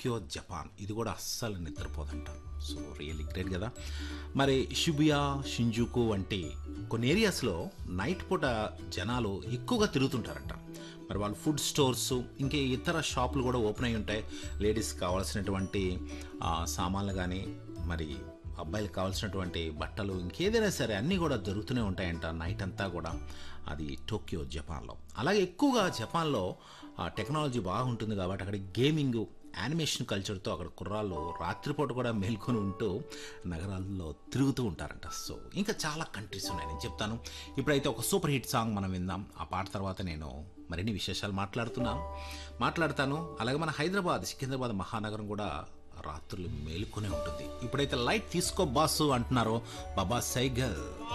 Tokyo Japan ఇది కూడా అస్సలు నిద్రపోదంట సో రియల్లీ గ్రేట్ కదా మరి షిబియా షింజుకు వంటి కొన్ని ఏరియాస్లో నైట్ పూట జనాలు ఎక్కువగా తిరుగుతుంటారంట మరి వాళ్ళు ఫుడ్ స్టోర్స్ ఇంకే ఇతర షాపులు కూడా ఓపెన్ అయి ఉంటాయి లేడీస్ కావాల్సినటువంటి ఆ, సామాన్లు కానీ మరి అబ్బాయిలకు కావాల్సినటువంటి బట్టలు ఇంకేదైనా సరే అన్నీ కూడా దొరుకుతూనే ఉంటాయంట నైట్ అంతా కూడా అది టోక్యో జపాన్లో అలాగే ఎక్కువగా జపాన్లో ఆ, టెక్నాలజీ బాగుంటుంది కాబట్టి అక్కడ గేమింగ్ యానిమేషన్ కల్చర్తో అక్కడ కుర్రాళ్ళు రాత్రిపూట కూడా మేల్కొని ఉంటూ నగరాల్లో తిరుగుతూ ఉంటారంట సో ఇంకా చాలా కంట్రీస్ ఉన్నాయి నేను చెప్తాను ఇప్పుడైతే ఒక సూపర్ హిట్ సాంగ్ మనం విందాం ఆ పాట తర్వాత నేను మరిన్ని విశేషాలు మాట్లాడుతున్నాను మాట్లాడతాను అలాగే మన హైదరాబాద్ సికింద్రాబాద్ మహానగరం కూడా రాత్రులు మేలుకునే ఉంటుంది ఇప్పుడైతే లైట్ తీసుకో బాసు అంటున్నారో బాబా సైగల్